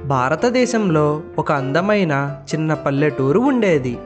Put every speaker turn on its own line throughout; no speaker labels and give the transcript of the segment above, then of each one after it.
భారతదేశంలో ఒక అందమైన చిన్న పల్లెటూరు ఉండేది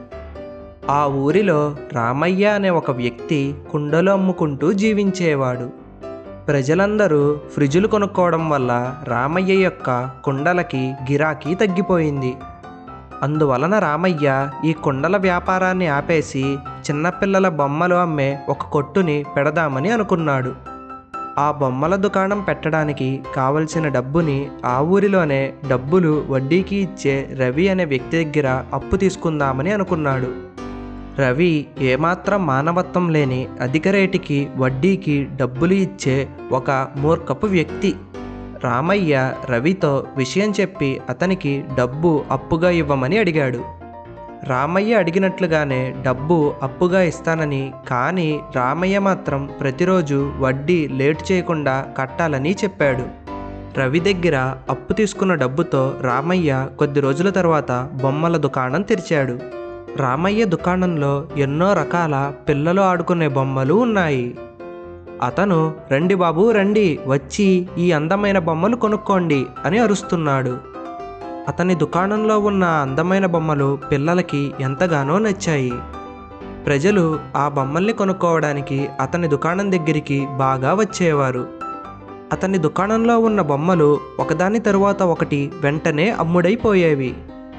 ఆ ఊరిలో రామయ్య అనే ఒక వ్యక్తి కుండలు అమ్ముకుంటూ జీవించేవాడు ప్రజలందరూ ఫ్రిడ్జులు కొనుక్కోవడం వల్ల రామయ్య యొక్క కుండలకి గిరాకీ తగ్గిపోయింది అందువలన రామయ్య ఈ కుండల వ్యాపారాన్ని ఆపేసి చిన్నపిల్లల బొమ్మలు అమ్మే ఒక కొట్టుని పెడదామని అనుకున్నాడు ఆ బొమ్మల దుకాణం పెట్టడానికి కావలసిన డబ్బుని ఆ ఊరిలోనే డబ్బులు వడ్డీకి ఇచ్చే రవి అనే వ్యక్తి దగ్గర అప్పు తీసుకుందామని అనుకున్నాడు రవి ఏమాత్రం మానవత్వం లేని అధిక రేటుకి వడ్డీకి డబ్బులు ఇచ్చే ఒక మూర్ఖపు వ్యక్తి రామయ్య రవితో విషయం చెప్పి అతనికి డబ్బు అప్పుగా ఇవ్వమని అడిగాడు రామయ్య అడిగినట్లుగానే డబ్బు అప్పుగా ఇస్తానని కానీ రామయ్య మాత్రం ప్రతిరోజు వడ్డీ లేట్ చేయకుండా కట్టాలని చెప్పాడు రవి దగ్గర అప్పు తీసుకున్న డబ్బుతో రామయ్య కొద్ది రోజుల తర్వాత బొమ్మల దుకాణం తెరిచాడు రామయ్య దుకాణంలో ఎన్నో రకాల పిల్లలు ఆడుకునే బొమ్మలు ఉన్నాయి అతను రండి బాబు రండి వచ్చి ఈ అందమైన బొమ్మలు కొనుక్కోండి అని అరుస్తున్నాడు అతని దుకాణంలో ఉన్న అందమైన బొమ్మలు పిల్లలకి ఎంతగానో నచ్చాయి ప్రజలు ఆ బొమ్మల్ని కొనుక్కోవడానికి అతని దుకాణం దగ్గరికి బాగా వచ్చేవారు అతని దుకాణంలో ఉన్న బొమ్మలు ఒకదాని తరువాత ఒకటి వెంటనే అమ్ముడైపోయేవి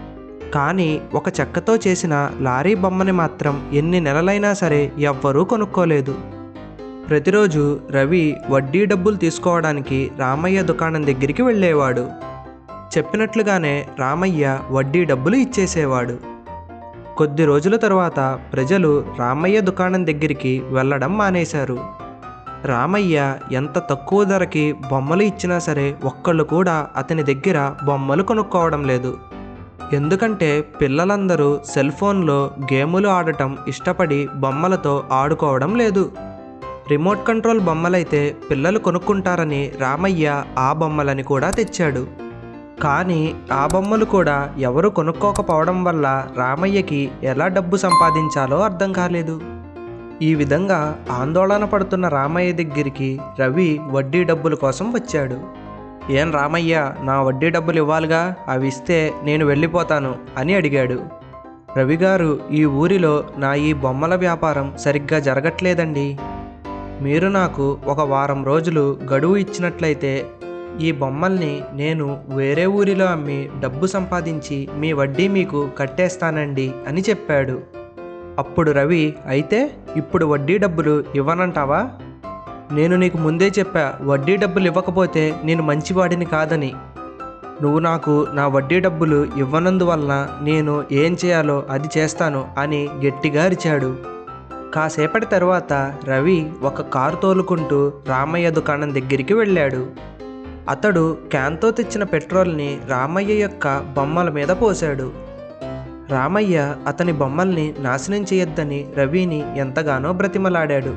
కానీ ఒక చెక్కతో చేసిన లారీ బొమ్మని మాత్రం ఎన్ని నెలలైనా సరే ఎవ్వరూ కొనుక్కోలేదు ప్రతిరోజు రవి వడ్డీ డబ్బులు తీసుకోవడానికి రామయ్య దుకాణం దగ్గరికి వెళ్ళేవాడు చెప్పినట్లుగానే రామయ్య వడ్డీ డబ్బులు ఇచ్చేసేవాడు కొద్ది రోజుల తర్వాత ప్రజలు రామయ్య దుకాణం దగ్గరికి వెళ్ళడం మానేశారు రామయ్య ఎంత తక్కువ ధరకి బొమ్మలు ఇచ్చినా సరే ఒక్కళ్ళు కూడా అతని దగ్గర బొమ్మలు కొనుక్కోవడం లేదు ఎందుకంటే పిల్లలందరూ సెల్ ఫోన్లో గేములు ఆడటం ఇష్టపడి బొమ్మలతో ఆడుకోవడం లేదు రిమోట్ కంట్రోల్ బొమ్మలైతే పిల్లలు కొనుక్కుంటారని రామయ్య ఆ బొమ్మలని కూడా తెచ్చాడు కానీ ఆ బొమ్మలు కూడా ఎవరు కొనుక్కోకపోవడం వల్ల రామయ్యకి ఎలా డబ్బు సంపాదించాలో అర్థం కాలేదు ఈ విధంగా ఆందోళన పడుతున్న రామయ్య దగ్గరికి రవి వడ్డీ డబ్బుల కోసం వచ్చాడు ఏం రామయ్య నా వడ్డీ డబ్బులు ఇవ్వాలిగా అవి ఇస్తే నేను వెళ్ళిపోతాను అని అడిగాడు రవి గారు ఈ ఊరిలో నా ఈ బొమ్మల వ్యాపారం సరిగ్గా జరగట్లేదండి మీరు నాకు ఒక వారం రోజులు గడువు ఇచ్చినట్లయితే ఈ బొమ్మల్ని నేను వేరే ఊరిలో అమ్మి డబ్బు సంపాదించి మీ వడ్డీ మీకు కట్టేస్తానండి అని చెప్పాడు అప్పుడు రవి అయితే ఇప్పుడు వడ్డీ డబ్బులు ఇవ్వనంటావా నేను నీకు ముందే చెప్పా వడ్డీ డబ్బులు ఇవ్వకపోతే నేను మంచివాడిని కాదని నువ్వు నాకు నా వడ్డీ డబ్బులు ఇవ్వనందువలన నేను ఏం చేయాలో అది చేస్తాను అని గట్టిగా అరిచాడు కాసేపటి తరువాత రవి ఒక కారు తోలుకుంటూ రామయ్య దుకాణం దగ్గరికి వెళ్ళాడు అతడు క్యాన్తో తెచ్చిన పెట్రోల్ని రామయ్య యొక్క బొమ్మల మీద పోశాడు రామయ్య అతని బొమ్మల్ని నాశనం చేయొద్దని రవిని ఎంతగానో బ్రతిమలాడాడు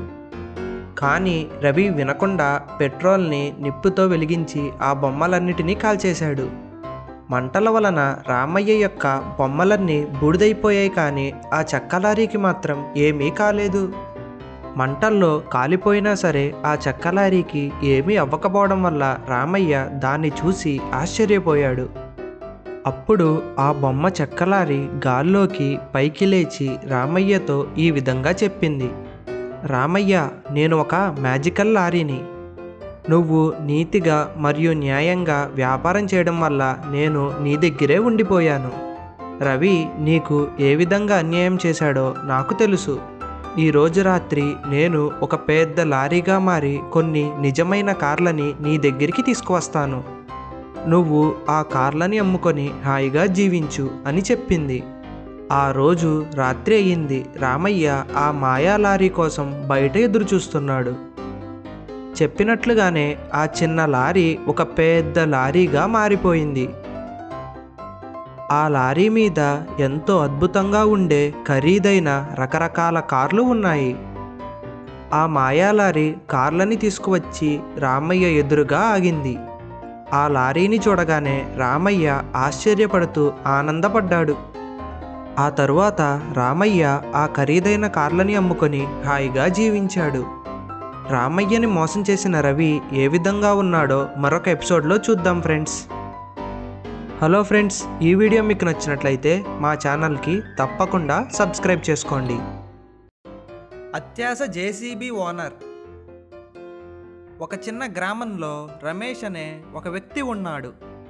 కానీ రవి వినకుండా పెట్రోల్ని నిప్పుతో వెలిగించి ఆ బొమ్మలన్నిటినీ కాల్చేశాడు మంటల వలన రామయ్య యొక్క బొమ్మలన్నీ బూడిదైపోయాయి కానీ ఆ చెక్క లారీకి మాత్రం ఏమీ కాలేదు మంటల్లో కాలిపోయినా సరే ఆ చెక్క లారీకి ఏమీ అవ్వకపోవడం వల్ల రామయ్య దాన్ని చూసి ఆశ్చర్యపోయాడు అప్పుడు ఆ బొమ్మ చెక్కలారి గాల్లోకి పైకి లేచి రామయ్యతో ఈ విధంగా చెప్పింది రామయ్య నేను ఒక మ్యాజికల్ లారీని నువ్వు నీతిగా మరియు న్యాయంగా వ్యాపారం చేయడం వల్ల నేను నీ దగ్గరే ఉండిపోయాను రవి నీకు ఏ విధంగా అన్యాయం చేశాడో నాకు తెలుసు ఈ రోజు రాత్రి నేను ఒక పెద్ద లారీగా మారి కొన్ని నిజమైన కార్లని నీ దగ్గరికి తీసుకువస్తాను నువ్వు ఆ కార్లని అమ్ముకొని హాయిగా జీవించు అని చెప్పింది ఆ రోజు రాత్రి అయ్యింది రామయ్య ఆ మాయా లారీ కోసం బయట ఎదురు చూస్తున్నాడు చెప్పినట్లుగానే ఆ చిన్న లారీ ఒక పెద్ద లారీగా మారిపోయింది ఆ లారీ మీద ఎంతో అద్భుతంగా ఉండే ఖరీదైన రకరకాల కార్లు ఉన్నాయి ఆ మాయా లారీ కార్లని తీసుకువచ్చి రామయ్య ఎదురుగా ఆగింది ఆ లారీని చూడగానే రామయ్య ఆశ్చర్యపడుతూ ఆనందపడ్డాడు ఆ తరువాత రామయ్య ఆ ఖరీదైన కార్లని అమ్ముకొని హాయిగా జీవించాడు రామయ్యని మోసం చేసిన రవి ఏ విధంగా ఉన్నాడో మరొక ఎపిసోడ్లో చూద్దాం ఫ్రెండ్స్ హలో ఫ్రెండ్స్ ఈ వీడియో మీకు నచ్చినట్లయితే మా ఛానల్కి తప్పకుండా సబ్స్క్రైబ్ చేసుకోండి అత్యాస జేసీబీ ఓనర్ ఒక చిన్న గ్రామంలో రమేష్ అనే ఒక వ్యక్తి ఉన్నాడు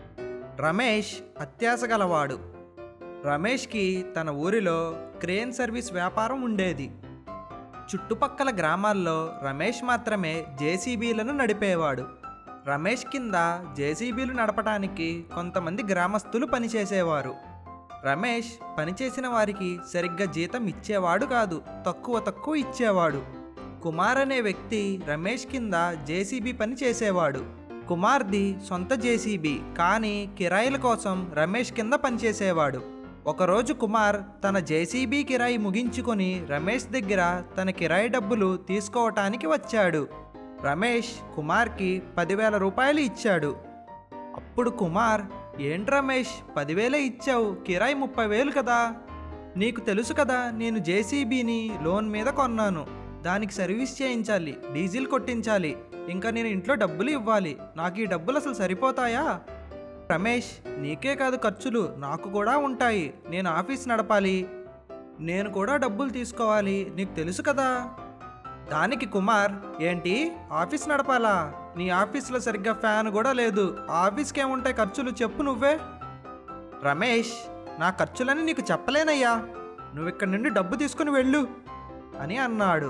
రమేష్ అత్యాస గలవాడు రమేష్కి తన ఊరిలో క్రేన్ సర్వీస్ వ్యాపారం ఉండేది చుట్టుపక్కల గ్రామాల్లో రమేష్ మాత్రమే జేసీబీలను నడిపేవాడు రమేష్ కింద జేసీబీలు నడపడానికి కొంతమంది గ్రామస్తులు పనిచేసేవారు రమేష్ పనిచేసిన వారికి సరిగ్గా జీతం ఇచ్చేవాడు కాదు తక్కువ తక్కువ ఇచ్చేవాడు కుమార్ అనే వ్యక్తి రమేష్ కింద జేసీబీ పని చేసేవాడు కుమార్ది సొంత జేసీబీ కానీ కిరాయిల కోసం రమేష్ కింద పనిచేసేవాడు ఒకరోజు కుమార్ తన జేసీబీ కిరాయి ముగించుకొని రమేష్ దగ్గర తన కిరాయి డబ్బులు తీసుకోవటానికి వచ్చాడు రమేష్ కుమార్కి పదివేల రూపాయలు ఇచ్చాడు అప్పుడు కుమార్ ఏంటి రమేష్ పదివేలే ఇచ్చావు కిరాయి ముప్పై వేలు కదా నీకు తెలుసు కదా నేను జేసీబీని లోన్ మీద కొన్నాను దానికి సర్వీస్ చేయించాలి డీజిల్ కొట్టించాలి ఇంకా నేను ఇంట్లో డబ్బులు ఇవ్వాలి నాకు ఈ డబ్బులు అసలు సరిపోతాయా రమేష్ నీకే కాదు ఖర్చులు నాకు కూడా ఉంటాయి నేను ఆఫీస్ నడపాలి నేను కూడా డబ్బులు తీసుకోవాలి నీకు తెలుసు కదా దానికి కుమార్ ఏంటి ఆఫీస్ నడపాలా నీ ఆఫీస్లో సరిగ్గా ఫ్యాన్ కూడా లేదు ఆఫీస్కి ఏముంటాయి ఖర్చులు చెప్పు నువ్వే రమేష్ నా ఖర్చులని నీకు చెప్పలేనయ్యా నువ్వు ఇక్కడి నుండి డబ్బు తీసుకుని వెళ్ళు అని అన్నాడు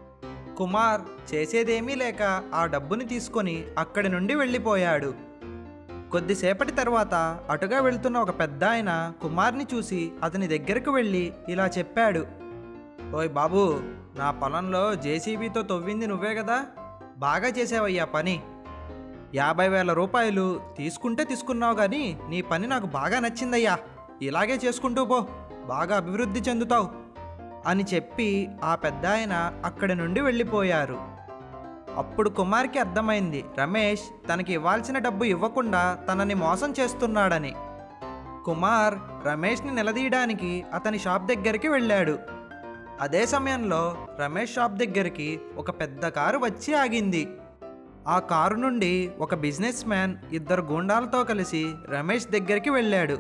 కుమార్ చేసేదేమీ లేక ఆ డబ్బుని తీసుకొని అక్కడి నుండి వెళ్ళిపోయాడు కొద్దిసేపటి తర్వాత అటుగా వెళ్తున్న ఒక పెద్ద ఆయన కుమార్ని చూసి అతని దగ్గరకు వెళ్ళి ఇలా చెప్పాడు ఓయ్ బాబు నా పొలంలో జేసీబీతో తవ్వింది నువ్వే కదా బాగా చేసావయ్యా పని యాభై వేల రూపాయలు తీసుకుంటే తీసుకున్నావు కానీ నీ పని నాకు బాగా నచ్చిందయ్యా ఇలాగే చేసుకుంటూ పో బాగా అభివృద్ధి చెందుతావు అని చెప్పి ఆ పెద్ద ఆయన అక్కడి నుండి వెళ్ళిపోయారు అప్పుడు కుమార్కి అర్థమైంది రమేష్ తనకి ఇవ్వాల్సిన డబ్బు ఇవ్వకుండా తనని మోసం చేస్తున్నాడని కుమార్ రమేష్ని నిలదీయడానికి అతని షాప్ దగ్గరికి వెళ్ళాడు అదే సమయంలో రమేష్ షాప్ దగ్గరికి ఒక పెద్ద కారు వచ్చి ఆగింది ఆ కారు నుండి ఒక బిజినెస్ మ్యాన్ ఇద్దరు గూండాలతో కలిసి రమేష్ దగ్గరికి వెళ్ళాడు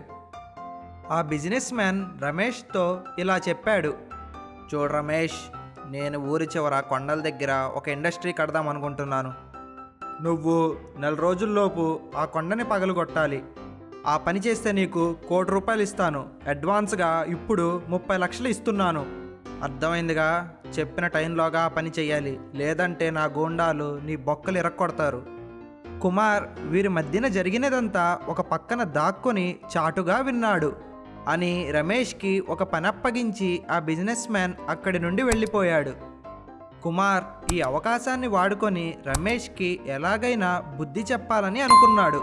ఆ బిజినెస్ మ్యాన్ రమేష్తో ఇలా చెప్పాడు చూడు రమేష్ నేను ఊరి చివర కొండల దగ్గర ఒక ఇండస్ట్రీ కడదాం అనుకుంటున్నాను నువ్వు నెల రోజుల్లోపు ఆ కొండని పగలగొట్టాలి ఆ పని చేస్తే నీకు కోటి రూపాయలు ఇస్తాను అడ్వాన్స్గా ఇప్పుడు ముప్పై లక్షలు ఇస్తున్నాను అర్థమైందిగా చెప్పిన టైంలోగా ఆ పని చెయ్యాలి లేదంటే నా గూండాలు నీ బొక్కలు ఇరక్కొడతారు కుమార్ వీరి మధ్యన జరిగినదంతా ఒక పక్కన దాక్కొని చాటుగా విన్నాడు అని రమేష్కి ఒక పని అప్పగించి ఆ బిజినెస్ మ్యాన్ అక్కడి నుండి వెళ్ళిపోయాడు కుమార్ ఈ అవకాశాన్ని వాడుకొని రమేష్కి ఎలాగైనా బుద్ధి చెప్పాలని అనుకున్నాడు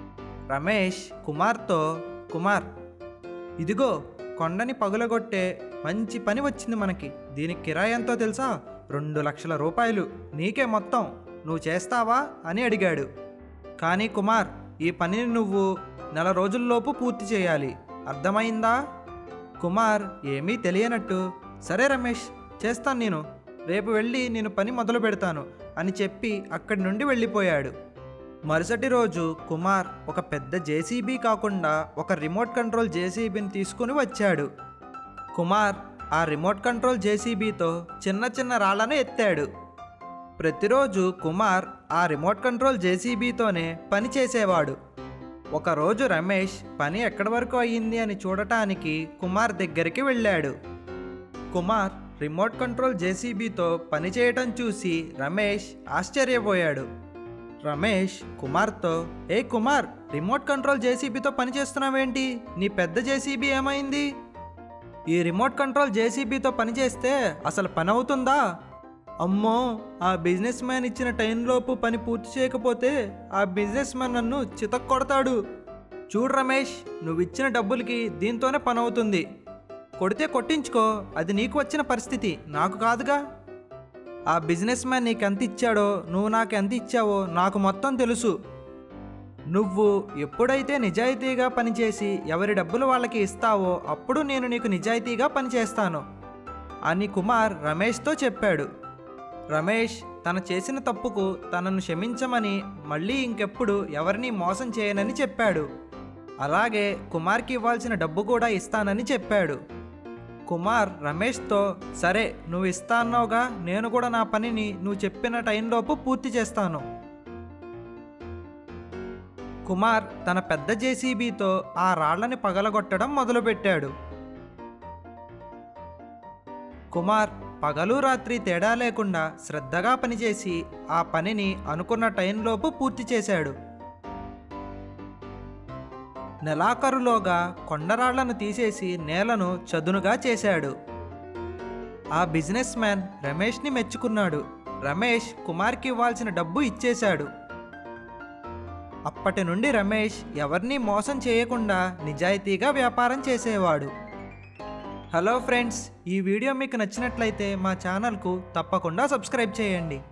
రమేష్ కుమార్తో కుమార్ ఇదిగో కొండని పగులగొట్టే మంచి పని వచ్చింది మనకి దీనికి కిరాయి ఎంతో తెలుసా రెండు లక్షల రూపాయలు నీకే మొత్తం నువ్వు చేస్తావా అని అడిగాడు కానీ కుమార్ ఈ పనిని నువ్వు నెల రోజుల్లోపు పూర్తి చేయాలి అర్థమైందా కుమార్ ఏమీ తెలియనట్టు సరే రమేష్ చేస్తాను నేను రేపు వెళ్ళి నేను పని మొదలు పెడతాను అని చెప్పి అక్కడి నుండి వెళ్ళిపోయాడు మరుసటి రోజు కుమార్ ఒక పెద్ద జేసీబీ కాకుండా ఒక రిమోట్ కంట్రోల్ జేసీబీని తీసుకుని వచ్చాడు కుమార్ ఆ రిమోట్ కంట్రోల్ జేసీబీతో చిన్న చిన్న రాళ్లను ఎత్తాడు ప్రతిరోజు కుమార్ ఆ రిమోట్ కంట్రోల్ జేసీబీతోనే పని చేసేవాడు ఒకరోజు రమేష్ పని ఎక్కడి వరకు అయ్యింది అని చూడటానికి కుమార్ దగ్గరికి వెళ్ళాడు కుమార్ రిమోట్ కంట్రోల్ జేసీబీతో పనిచేయటం చూసి రమేష్ ఆశ్చర్యపోయాడు రమేష్ కుమార్తో ఏ కుమార్ రిమోట్ కంట్రోల్ జేసీబీతో పనిచేస్తున్నావేంటి నీ పెద్ద జేసీబీ ఏమైంది ఈ రిమోట్ కంట్రోల్ జేసీబీతో పనిచేస్తే అసలు పని అవుతుందా అమ్మో ఆ బిజినెస్ మ్యాన్ ఇచ్చిన టైంలోపు పని పూర్తి చేయకపోతే ఆ బిజినెస్ మ్యాన్ నన్ను చితక్కొడతాడు చూడు రమేష్ నువ్వు ఇచ్చిన డబ్బులకి దీంతోనే పని అవుతుంది కొడితే కొట్టించుకో అది నీకు వచ్చిన పరిస్థితి నాకు కాదుగా ఆ బిజినెస్ మ్యాన్ నీకు ఎంత ఇచ్చాడో నువ్వు నాకు ఎంత ఇచ్చావో నాకు మొత్తం తెలుసు నువ్వు ఎప్పుడైతే నిజాయితీగా పనిచేసి ఎవరి డబ్బులు వాళ్ళకి ఇస్తావో అప్పుడు నేను నీకు నిజాయితీగా పనిచేస్తాను అని కుమార్ రమేష్తో చెప్పాడు రమేష్ తన చేసిన తప్పుకు తనను క్షమించమని మళ్ళీ ఇంకెప్పుడు ఎవరిని మోసం చేయనని చెప్పాడు
అలాగే కుమార్కి ఇవ్వాల్సిన డబ్బు కూడా ఇస్తానని చెప్పాడు కుమార్ రమేష్తో సరే నువ్వు ఇస్తా అన్నావుగా నేను కూడా నా పనిని నువ్వు చెప్పిన టైంలోపు పూర్తి చేస్తాను కుమార్ తన పెద్ద జేసీబీతో ఆ రాళ్లని పగలగొట్టడం మొదలుపెట్టాడు కుమార్ పగలు రాత్రి తేడా లేకుండా శ్రద్ధగా పనిచేసి ఆ పనిని అనుకున్న టైంలోపు పూర్తి చేశాడు నెలాఖరులోగా కొండరాళ్లను తీసేసి నేలను చదునుగా చేశాడు ఆ బిజినెస్ మ్యాన్ రమేష్ని మెచ్చుకున్నాడు రమేష్ కుమార్కి ఇవ్వాల్సిన డబ్బు ఇచ్చేశాడు అప్పటి నుండి రమేష్ ఎవరినీ మోసం చేయకుండా నిజాయితీగా వ్యాపారం చేసేవాడు హలో ఫ్రెండ్స్ ఈ వీడియో మీకు నచ్చినట్లయితే మా ఛానల్కు తప్పకుండా సబ్స్క్రైబ్ చేయండి